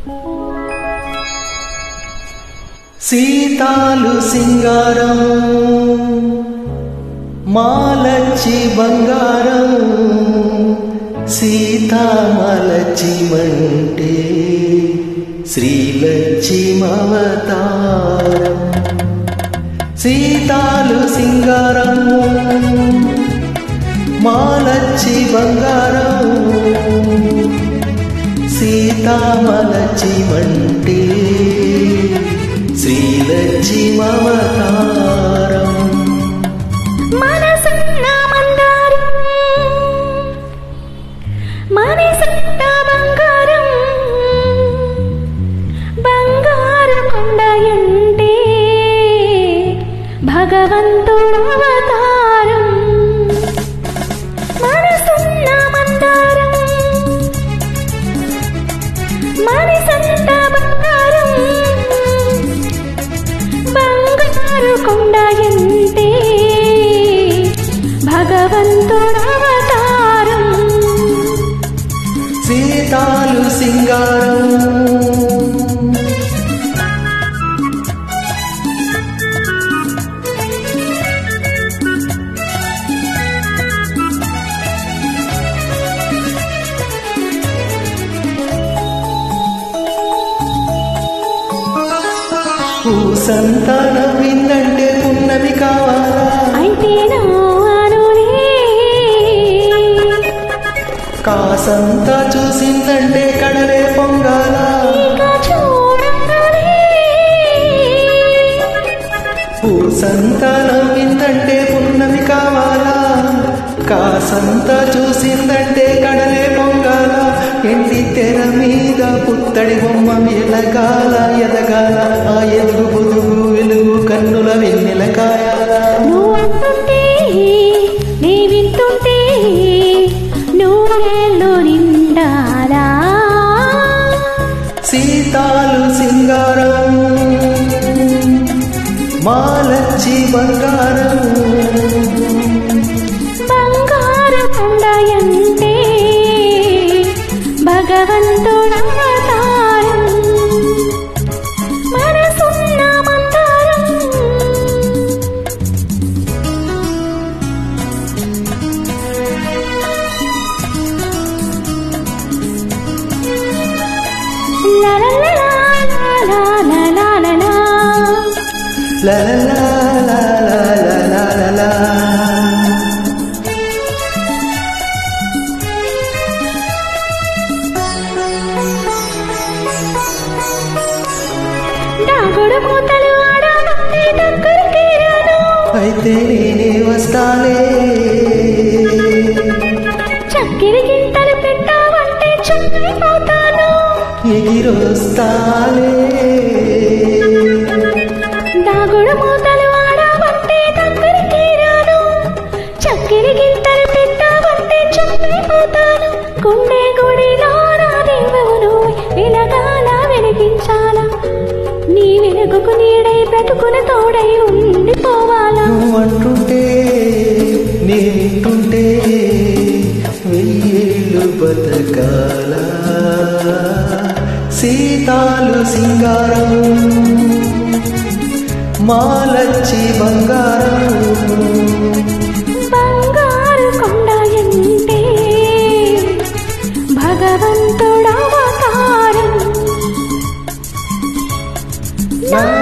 సీతాలు సింగారం మాలచ్చి బంగారం సీతామలచి మంటే శ్రీలక్ష్మవతారం సీతాలు సింగారం మాలచ్చి బంగారం సీతామలచి మంటే శ్రీలక్ష్మవతారం మనసున్న మందారం మనసున్న బంగారం బంగారు కొండయంటే భగవంతుడు అవతారం మనసున్న మందారం మనసంత బంగారం బంగారు కొండయంటే భగవంతుడు అవతారం సీతాలు సింగారం సంతానం విందంటే పున్నమి కావాలా అయితే నానులే కాసంతా చూసిందంటే కడలే పొంగాల ఇక చూడంగానే సంతానం విందంటే పున్నమి కావాలా కాసంతా చూసిందంటే కడలే పొంగాల ఎండి తెర మీద పుత్తడి బొమ్మ ఎలగాల ఎదగాల ఆ ఎదుగు పొదుగు వెలుగు కన్నుల వెన్నెల కాయాల నువ్వు అంటుంటే నీ వింటుంటే నూనెలో నిండాలా సీతాలు సింగారం మాలచ్చి బంగారం బంగారు కొండయంటే భగవంతుడు అవతారం మనసున్న మందారం లా లా లా లా లా లా లా లా. La la la la la la la la దాగుడు మూతలు ఆడాలంటే దగ్గరికి రాను అయితే నేనే వస్తాలే చక్కెర గింతలు పెట్టావంటే చుక్కైపోతాను ఎగిరొస్తాలే దాగుడు మూతలు ఆడావంటే దగ్గరికి రాను చక్కెర గింతలు పెట్టావంటే చుక్కైపోతాను గుండె గుడిలో నా దేవుడు వెలగాల వెలిగించాలా నీ వెలుగుకు నీడై బ్రతుకున తోడై ఉండిపోవాలా నువ్వంటుంటే నేనింటుంటే వెయ్యేళ్ళు బతకాల సీతాలు సింగారం మాలచ్చి బంగారం బంగారు కొండ ఎంటే భగవంతుడవతారం నా